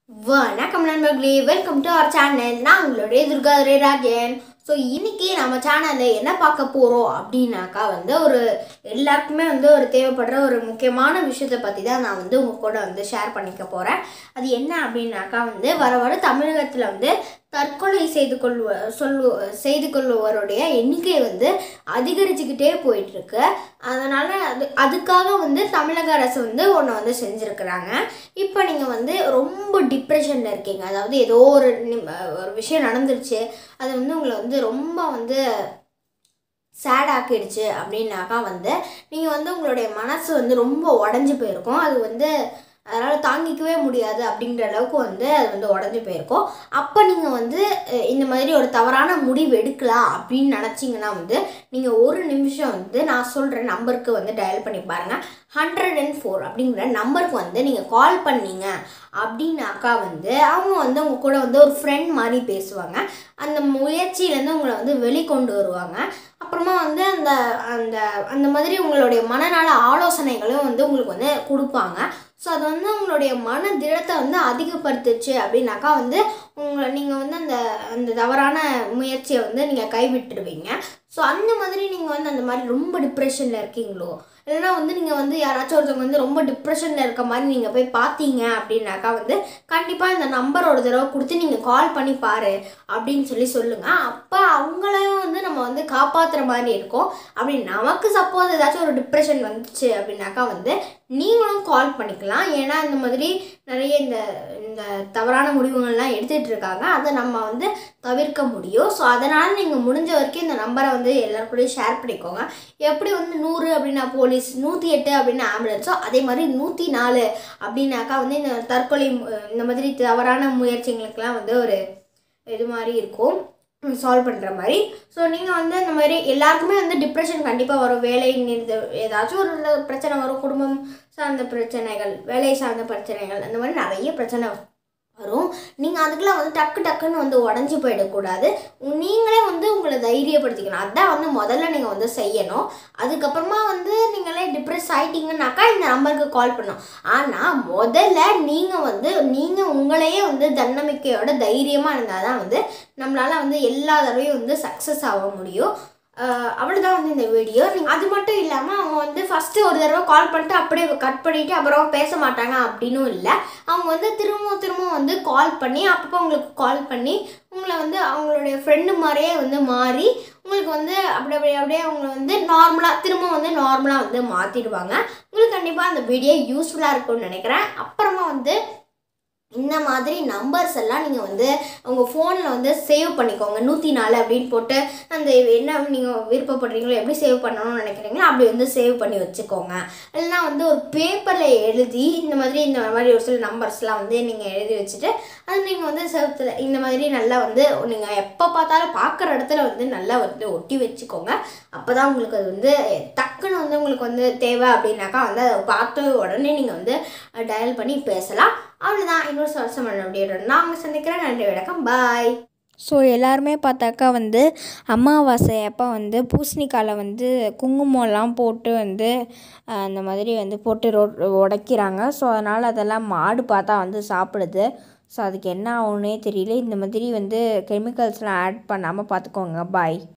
வணக்கம் நண்பர்களே welcome to our channel நான் உங்களுடைய துர்காதுரை ராஜன் ஸோ இன்னைக்கு நம்ம சேனலில் என்ன பார்க்க போகிறோம் அப்படின்னாக்கா வந்து ஒரு எல்லாருக்குமே வந்து ஒரு தேவைப்படுற ஒரு முக்கியமான விஷயத்தை பற்றி தான் நான் வந்து உங்கள் கூட வந்து ஷேர் பண்ணிக்க போகிறேன் அது என்ன அப்படின்னாக்கா வந்து வர வர தமிழகத்தில் வந்து தற்கொலை செய்து கொள்வ சொல்லு செய்து கொள்பவருடைய எண்ணிக்கை வந்து அதிகரிச்சுக்கிட்டே போயிட்டுருக்கு அதனால் அது அதுக்காக வந்து தமிழக அரசு வந்து ஒன்று வந்து செஞ்சுருக்குறாங்க இப்போ நீங்கள் வந்து ரொம்ப டிப்ரெஷனில் இருக்கீங்க அதாவது ஏதோ ஒரு நிம்- ஒரு விஷயம் நடந்துருச்சு அது வந்து உங்களை வந்து ரொம்ப வந்து சேட் ஆக்கிடுச்சு அப்படின்னாக்கா வந்து நீங்கள் வந்து உங்களுடைய மனசு வந்து ரொம்ப உடஞ்சி போயிருக்கும் அது வந்து அதனால் தாங்கிக்கவே முடியாது அப்படிங்கிற அளவுக்கு வந்து அது வந்து உடஞ்சி போயிருக்கும் அப்போ நீங்கள் வந்து அஹ், இந்த மாதிரி ஒரு தவறான முடிவு எடுக்கலாம் அப்படின்னு நினச்சிங்கன்னா வந்து நீங்கள் ஒரு நிமிஷம் வந்து நான் சொல்கிற நம்பருக்கு வந்து டயல் பண்ணி பாருங்கள் ஹண்ட்ரட் அண்ட் ஃபோர் அப்படிங்கிற நம்பருக்கு வந்து நீங்கள் கால் பண்ணீங்க அப்படின்னாக்கா வந்து அவங்க வந்து உங்க கூட வந்து ஒரு ஃப்ரெண்ட் மாதிரி பேசுவாங்க அந்த முயற்சியிலேருந்து உங்களை வந்து வெளிக்கொண்டு வருவாங்க அப்புறமா வந்து அந்த அந்த அந்த மாதிரி உங்களுடைய மனநல ஆலோசனைகளும் வந்து உங்களுக்கு வந்து கொடுப்பாங்க ஸோ அது வந்து உங்களுடைய மன திடத்தை வந்து அதிகப்படுத்துச்சு அப்படின்னாக்கா வந்து உங்களை நீங்கள் வந்து அந்த அந்த தவறான முயற்சியை வந்து நீங்கள் கைவிட்டுடுவீங்க ஸோ அந்த மாதிரி நீங்கள் வந்து அந்த மாதிரி ரொம்ப டிப்ரெஷனில் இருக்கீங்களோ இல்லைன்னா வந்து நீங்கள் வந்து யாராச்சும் ஒருத்தவங்க வந்து ரொம்ப டிப்ரெஷனில் இருக்க மாதிரி நீங்கள் போய் பார்த்தீங்க அப்படின்னாக்கா வந்து கண்டிப்பாக இந்த நம்பர் ஒரு தடவை கொடுத்து நீங்கள் கால் பண்ணி பாரு அப்படின்னு சொல்லி சொல்லுங்கள் அப்போ அவங்களையும் வந்து நம்ம வந்து காப்பாற்றுற மாதிரி இருக்கும் அப்படி நமக்கு சப்போஸ் ஏதாச்சும் ஒரு டிப்ரெஷன் வந்துச்சு அப்படின்னாக்கா வந்து நீங்களும் கால் பண்ணிக்கலாம் ஏன்னா இந்த மாதிரி நிறைய இந்த இந்த தவறான முடிவுகள்லாம் எடுத்துகிட்டு இருக்காங்க அதை நம்ம வந்து தவிர்க்க முடியும் ஸோ அதனால் நீங்கள் முடிஞ்ச வரைக்கும் இந்த நம்பரை வந்து எல்லாருக்கூடயும் ஷேர் பண்ணிக்கோங்க எப்படி வந்து நூறு அப்படின்னா போலீஸ் நூற்றி எட்டு அப்படின்னா ஆம்புலன்ஸோ அதே மாதிரி நூற்றி நாலு அப்படின்னாக்கா வந்து இந்த தற்கொலை மு- இந்த மாதிரி தவறான முயற்சிகளுக்கெல்லாம் வந்து ஒரு இது மாதிரி இருக்கும் சால்வ் பண்ணுற மாதிரி ஸோ நீங்கள் வந்து இந்த மாதிரி எல்லாருக்குமே வந்து டிப்ரெஷன் கண்டிப்பாக வரும் வேலை நிறுத்த ஏதாச்சும் ஒரு பிரச்சனை வரும் குடும்பம் சார்ந்த பிரச்சனைகள் வேலை சார்ந்த பிரச்சனைகள் அந்த மாதிரி நிறைய பிரச்சனை வரும் நீங்கள் அதுக்கெல்லாம் வந்து டக்கு டக்குன்னு வந்து உடஞ்சி போயிடக்கூடாது உ- நீங்களே வந்து உங்களை தைரியப்படுத்திக்கணும் அதான் வந்து முதல்ல நீங்கள் வந்து செய்யணும் அதுக்கப்புறமா வந்து நீங்களே டிப்ரெஸ் ஆயிட்டீங்கன்னாக்கா இந்த நம்பருக்கு கால் பண்ணணும் ஆனால் முதல்ல நீங்கள் வந்து நீங்கள் உங்களையே வந்து தன்னம்பிக்கையோட தைரியமாக இருந்தால் தான் வந்து நம்மளால் வந்து எல்லா தடவையும் வந்து சக்ஸஸ் ஆக முடியும் அஹ் அவ்வளவுதான் வந்து இந்த வீடியோ நீங்கள் அது மட்டும் இல்லாமல் அவங்க வந்து ஃபஸ்ட்டு ஒரு தடவை கால் பண்ணிட்டு அப்படியே கட் பண்ணிவிட்டு அப்புறம் பேச மாட்டாங்க அப்படின்னும் இல்லை அவங்க வந்து திரும்பவும் திரும்பவும் வந்து கால் பண்ணி அப்பப்போ உங்களுக்கு கால் பண்ணி உங்களை வந்து அவங்களுடைய ஃப்ரெண்டு மாதிரியே வந்து மாறி உங்களுக்கு வந்து அப்படி அப்படி அப்படியே அவங்கள வந்து நார்மலாக திரும்ப வந்து நார்மலாக வந்து மாற்றிடுவாங்க உங்களுக்கு கண்டிப்பாக அந்த வீடியோ யூஸ்ஃபுல்லாக இருக்கும்னு நினைக்கிறேன் அப்புறமா வந்து இந்த மாதிரி நம்பர்ஸ் எல்லாம் நீங்கள் வந்து உங்கள் ஃபோனில் வந்து சேவ் பண்ணிக்கோங்க நூற்றி நாலு அப்படின்னு போட்டு அந்த என்ன நீங்கள் விருப்பப்படுறீங்களோ எப்படி சேவ் பண்ணணும்னு நினைக்கிறீங்களோ அப்படி வந்து சேவ் பண்ணி வச்சுக்கோங்க இல்லைன்னா வந்து ஒரு பேப்பரில் எழுதி இந்த மாதிரி இந்த மாதிரி ஒரு சில நம்பர்ஸ்லாம் வந்து நீங்கள் எழுதி வச்சுட்டு அது நீங்கள் வந்து செவத்தில் இந்த மாதிரி நல்லா வந்து நீங்கள் எப்போ பார்த்தாலும் பார்க்குற இடத்துல வந்து நல்லா வந்து ஒட்டி வச்சுக்கோங்க அப்போ தான் உங்களுக்கு அது வந்து டக்குன்னு வந்து உங்களுக்கு வந்து தேவை அப்படின்னாக்கா வந்து அதை பார்த்து உடனே நீங்கள் வந்து டயல் பண்ணி பேசலாம் அவ்வளோதான் இன்னொரு சுவாசமான அப்படியோட நாங்கள் சந்திக்கிறேன் நன்றி வணக்கம் பாய் ஸோ எல்லாருமே பார்த்தாக்கா வந்து அமாவாசை அப்போ வந்து பூசணிக்காயில் வந்து குங்குமம்லாம் போட்டு வந்து அஹ், அந்த மாதிரி வந்து போட்டு ரொ உடைக்கிறாங்க ஸோ அதனால் அதெல்லாம் மாடு பார்த்தா வந்து சாப்பிடுது ஸோ அதுக்கு என்ன ஆகும்னே தெரியல இந்த மாதிரி வந்து கெமிக்கல்ஸ்லாம் ஆட் பண்ணாமல் பார்த்துக்கோங்க பாய்